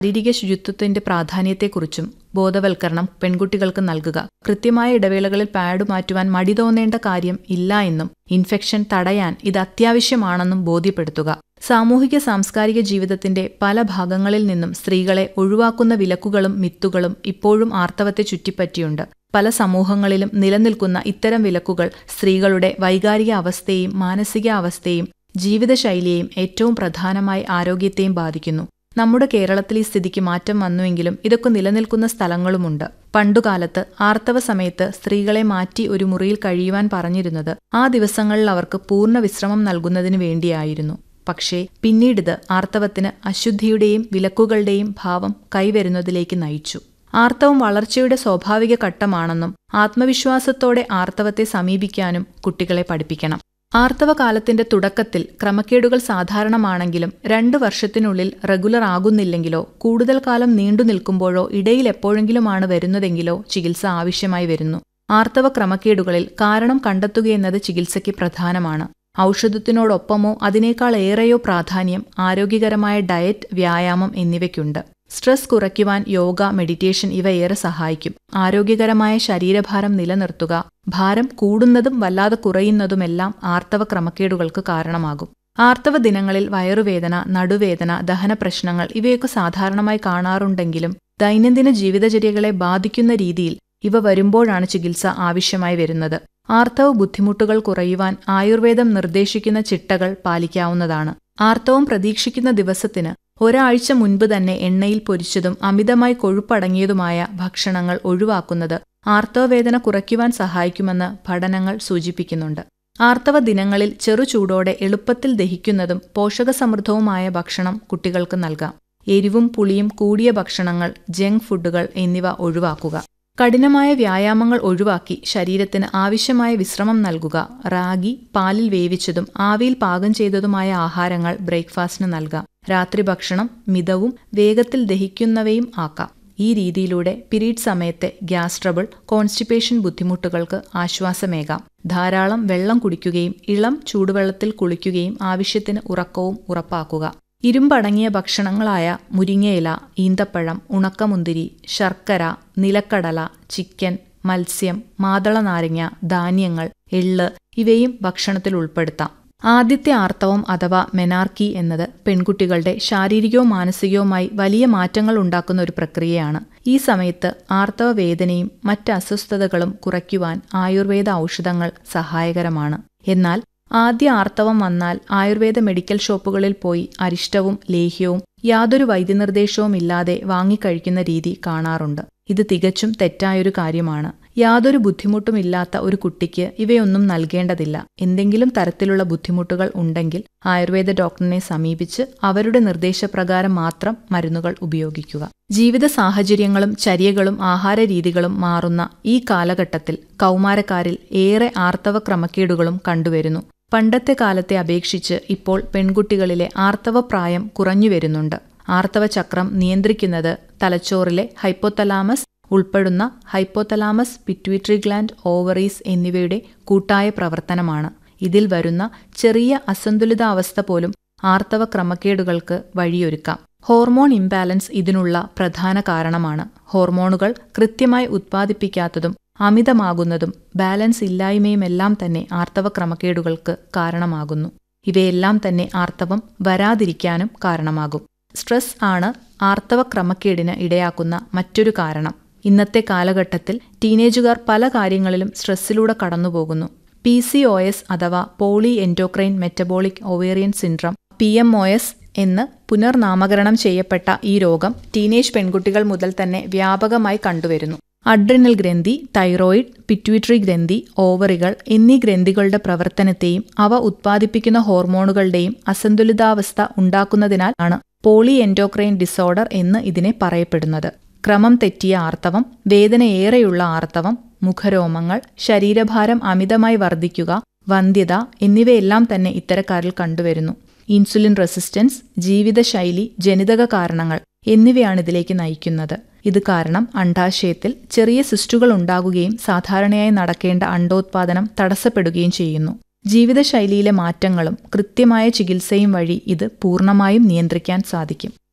ശാരീരിക ശുചിത്വത്തിന്റെ പ്രാധാന്യത്തെക്കുറിച്ചും ബോധവൽക്കരണം പെൺകുട്ടികൾക്ക് നൽകുക കൃത്യമായ ഇടവേളകളിൽ പാഡ് മാറ്റുവാൻ മടി തോന്നേണ്ട കാര്യം ഇല്ല എന്നും ഇൻഫെക്ഷൻ തടയാൻ ഇത് അത്യാവശ്യമാണെന്നും ബോധ്യപ്പെടുത്തുക സാമൂഹിക സാംസ്കാരിക ജീവിതത്തിന്റെ പല ഭാഗങ്ങളിൽ നിന്നും സ്ത്രീകളെ ഒഴിവാക്കുന്ന വിലക്കുകളും മിത്തുകളും ഇപ്പോഴും ആർത്തവത്തെ ചുറ്റിപ്പറ്റിയുണ്ട് പല സമൂഹങ്ങളിലും നിലനിൽക്കുന്ന ഇത്തരം വിലക്കുകൾ സ്ത്രീകളുടെ വൈകാരിക അവസ്ഥയെയും മാനസിക അവസ്ഥയെയും ജീവിതശൈലിയെയും ഏറ്റവും പ്രധാനമായി ആരോഗ്യത്തെയും ബാധിക്കുന്നു നമ്മുടെ കേരളത്തിൽ ഈ സ്ഥിതിക്ക് മാറ്റം വന്നുവെങ്കിലും ഇതൊക്കെ നിലനിൽക്കുന്ന സ്ഥലങ്ങളുമുണ്ട് പണ്ടുകാലത്ത് ആർത്തവ സമയത്ത് സ്ത്രീകളെ മാറ്റി ഒരു മുറിയിൽ കഴിയുവാൻ പറഞ്ഞിരുന്നത് ആ ദിവസങ്ങളിൽ അവർക്ക് പൂർണ്ണ വിശ്രമം നൽകുന്നതിനു വേണ്ടിയായിരുന്നു പക്ഷേ പിന്നീടിത് ആർത്തവത്തിന് അശുദ്ധിയുടെയും വിലക്കുകളുടെയും ഭാവം കൈവരുന്നതിലേക്ക് നയിച്ചു ആർത്തവം വളർച്ചയുടെ സ്വാഭാവിക ഘട്ടമാണെന്നും ആത്മവിശ്വാസത്തോടെ ആർത്തവത്തെ സമീപിക്കാനും കുട്ടികളെ പഠിപ്പിക്കണം ആർത്തവകാലത്തിന്റെ തുടക്കത്തിൽ ക്രമക്കേടുകൾ സാധാരണമാണെങ്കിലും രണ്ടു വർഷത്തിനുള്ളിൽ റെഗുലർ ആകുന്നില്ലെങ്കിലോ കൂടുതൽ കാലം നീണ്ടു നിൽക്കുമ്പോഴോ ഇടയിൽ എപ്പോഴെങ്കിലുമാണ് വരുന്നതെങ്കിലോ ചികിത്സ ആവശ്യമായി വരുന്നു ആർത്തവ ക്രമക്കേടുകളിൽ കാരണം കണ്ടെത്തുകയെന്നത് ചികിത്സയ്ക്ക് പ്രധാനമാണ് ഔഷധത്തിനോടൊപ്പമോ അതിനേക്കാൾ ഏറെയോ പ്രാധാന്യം ആരോഗ്യകരമായ ഡയറ്റ് വ്യായാമം എന്നിവയ്ക്കുണ്ട് സ്ട്രെസ് കുറയ്ക്കുവാൻ യോഗ മെഡിറ്റേഷൻ ഇവ ഏറെ സഹായിക്കും ആരോഗ്യകരമായ ശരീരഭാരം നിലനിർത്തുക ഭാരം കൂടുന്നതും വല്ലാതെ കുറയുന്നതുമെല്ലാം ആർത്തവ ക്രമക്കേടുകൾക്ക് കാരണമാകും ആർത്തവ ദിനങ്ങളിൽ വയറുവേദന നടുവേദന ദഹന പ്രശ്നങ്ങൾ ഇവയൊക്കെ സാധാരണമായി കാണാറുണ്ടെങ്കിലും ദൈനംദിന ജീവിതചര്യകളെ ബാധിക്കുന്ന രീതിയിൽ ഇവ വരുമ്പോഴാണ് ചികിത്സ ആവശ്യമായി വരുന്നത് ആർത്തവ ബുദ്ധിമുട്ടുകൾ കുറയുവാൻ ആയുർവേദം നിർദ്ദേശിക്കുന്ന ചിട്ടകൾ പാലിക്കാവുന്നതാണ് ആർത്തവം പ്രതീക്ഷിക്കുന്ന ദിവസത്തിന് ഒരാഴ്ച മുൻപ് തന്നെ എണ്ണയിൽ പൊരിച്ചതും അമിതമായി കൊഴുപ്പടങ്ങിയതുമായ ഭക്ഷണങ്ങൾ ഒഴിവാക്കുന്നത് ആർത്തവവേദന കുറയ്ക്കുവാൻ സഹായിക്കുമെന്ന് പഠനങ്ങൾ സൂചിപ്പിക്കുന്നുണ്ട് ആർത്തവ ദിനങ്ങളിൽ ചെറു ചൂടോടെ എളുപ്പത്തിൽ ദഹിക്കുന്നതും പോഷകസമൃദ്ധവുമായ ഭക്ഷണം കുട്ടികൾക്ക് നൽകാം എരിവും പുളിയും കൂടിയ ഭക്ഷണങ്ങൾ ജങ്ക് ഫുഡുകൾ എന്നിവ ഒഴിവാക്കുക കഠിനമായ വ്യായാമങ്ങൾ ഒഴിവാക്കി ശരീരത്തിന് ആവശ്യമായ വിശ്രമം നൽകുക റാഗി പാലിൽ വേവിച്ചതും ആവിയിൽ പാകം ചെയ്തതുമായ ആഹാരങ്ങൾ ബ്രേക്ക്ഫാസ്റ്റിന് നൽകാം രാത്രി ഭക്ഷണം മിതവും വേഗത്തിൽ ദഹിക്കുന്നവയും ആക്കാം ഈ രീതിയിലൂടെ പീരീഡ് സമയത്തെ ഗ്യാസ് ട്രബിൾ കോൺസ്റ്റിപ്പേഷൻ ബുദ്ധിമുട്ടുകൾക്ക് ആശ്വാസമേകാം ധാരാളം വെള്ളം കുടിക്കുകയും ഇളം ചൂടുവെള്ളത്തിൽ കുളിക്കുകയും ആവശ്യത്തിന് ഉറക്കവും ഉറപ്പാക്കുക ഇരുമ്പടങ്ങിയ ഭക്ഷണങ്ങളായ മുരിങ്ങയില ഈന്തപ്പഴം ഉണക്കമുന്തിരി ശർക്കര നിലക്കടല ചിക്കൻ മത്സ്യം മാതള നാരങ്ങ ധാന്യങ്ങൾ എള്ള് ഇവയും ഭക്ഷണത്തിൽ ഉൾപ്പെടുത്താം ആദ്യത്തെ ആർത്തവം അഥവാ മെനാർക്കി എന്നത് പെൺകുട്ടികളുടെ ശാരീരികവും മാനസികവുമായി വലിയ മാറ്റങ്ങൾ ഉണ്ടാക്കുന്ന ഒരു പ്രക്രിയയാണ് ഈ സമയത്ത് ആർത്തവ വേദനയും മറ്റ് അസ്വസ്ഥതകളും കുറയ്ക്കുവാൻ ആയുർവേദ ഔഷധങ്ങൾ സഹായകരമാണ് എന്നാൽ ആദ്യ ആർത്തവം വന്നാൽ ആയുർവേദ മെഡിക്കൽ ഷോപ്പുകളിൽ പോയി അരിഷ്ടവും ലേഹ്യവും യാതൊരു വൈദ്യനിർദ്ദേശവും ഇല്ലാതെ വാങ്ങിക്കഴിക്കുന്ന രീതി കാണാറുണ്ട് ഇത് തികച്ചും തെറ്റായൊരു കാര്യമാണ് യാതൊരു ബുദ്ധിമുട്ടുമില്ലാത്ത ഒരു കുട്ടിക്ക് ഇവയൊന്നും നൽകേണ്ടതില്ല എന്തെങ്കിലും തരത്തിലുള്ള ബുദ്ധിമുട്ടുകൾ ഉണ്ടെങ്കിൽ ആയുർവേദ ഡോക്ടറിനെ സമീപിച്ച് അവരുടെ നിർദ്ദേശപ്രകാരം മാത്രം മരുന്നുകൾ ഉപയോഗിക്കുക ജീവിത സാഹചര്യങ്ങളും ചര്യകളും ആഹാരരീതികളും മാറുന്ന ഈ കാലഘട്ടത്തിൽ കൗമാരക്കാരിൽ ഏറെ ആർത്തവ ക്രമക്കേടുകളും കണ്ടുവരുന്നു പണ്ടത്തെ കാലത്തെ അപേക്ഷിച്ച് ഇപ്പോൾ പെൺകുട്ടികളിലെ ആർത്തവപ്രായം കുറഞ്ഞുവരുന്നുണ്ട് ആർത്തവ ചക്രം നിയന്ത്രിക്കുന്നത് തലച്ചോറിലെ ഹൈപ്പോതലാമസ് ഉൾപ്പെടുന്ന ഹൈപ്പോതലാമസ് പിറ്റ്യൂട്ടറി ഗ്ലാൻഡ് ഓവറീസ് എന്നിവയുടെ കൂട്ടായ പ്രവർത്തനമാണ് ഇതിൽ വരുന്ന ചെറിയ അസന്തുലിതാവസ്ഥ പോലും ആർത്തവ ക്രമക്കേടുകൾക്ക് വഴിയൊരുക്കാം ഹോർമോൺ ഇംബാലൻസ് ഇതിനുള്ള പ്രധാന കാരണമാണ് ഹോർമോണുകൾ കൃത്യമായി ഉത്പാദിപ്പിക്കാത്തതും അമിതമാകുന്നതും ബാലൻസ് ഇല്ലായ്മയുമെല്ലാം തന്നെ ആർത്തവ ക്രമക്കേടുകൾക്ക് കാരണമാകുന്നു ഇവയെല്ലാം തന്നെ ആർത്തവം വരാതിരിക്കാനും കാരണമാകും സ്ട്രെസ് ആണ് ആർത്തവ ക്രമക്കേടിന് ഇടയാക്കുന്ന മറ്റൊരു കാരണം ഇന്നത്തെ കാലഘട്ടത്തിൽ ടീനേജുകാർ പല കാര്യങ്ങളിലും സ്ട്രെസ്സിലൂടെ കടന്നുപോകുന്നു പി സി ഒ എസ് അഥവാ poly endocrine metabolic ovarian syndrome P M O S എന്ന് പുനർനാമകരണം ചെയ്യപ്പെട്ട ഈ രോഗം ടീനേജ് പെൺകുട്ടികൾ മുതൽ തന്നെ വ്യാപകമായി കണ്ടുവരുന്നു അഡ്രിനൽ ഗ്രന്ഥി തൈറോയിഡ് പിറ്റ്യൂട്ടറി ഗ്രന്ഥി ഓവറികൾ എന്നീ ഗ്രന്ഥികളുടെ പ്രവർത്തനത്തെയും അവ ഉത്പാദിപ്പിക്കുന്ന ഹോർമോണുകളുടെയും അസന്തുലിതാവസ്ഥ ഉണ്ടാക്കുന്നതിനാൽ ആണ് പോളി എൻഡോക്രൈൻ ഡിസോർഡർ എന്ന് ഇതിനെ പറയപ്പെടുന്നത് ക്രമം തെറ്റിയ ആർത്തവം വേദനയേറെയുള്ള ആർത്തവം മുഖരോമങ്ങൾ ശരീരഭാരം അമിതമായി വർദ്ധിക്കുക വന്ധ്യത എന്നിവയെല്ലാം തന്നെ ഇത്തരക്കാരിൽ കണ്ടുവരുന്നു ഇൻസുലിൻ റെസിസ്റ്റൻസ് ജീവിതശൈലി ജനിതക കാരണങ്ങൾ എന്നിവയാണ് ഇതിലേക്ക് നയിക്കുന്നത് ഇത് കാരണം അണ്ഡാശയത്തിൽ ചെറിയ സിസ്റ്റുകൾ ഉണ്ടാകുകയും സാധാരണയായി നടക്കേണ്ട അണ്ടോത്പാദനം തടസ്സപ്പെടുകയും ചെയ്യുന്നു ജീവിതശൈലിയിലെ മാറ്റങ്ങളും കൃത്യമായ ചികിത്സയും വഴി ഇത് പൂർണ്ണമായും നിയന്ത്രിക്കാൻ സാധിക്കും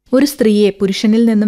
ഒരു സ്ത്രീയെ പുരുഷനിൽ നിന്നും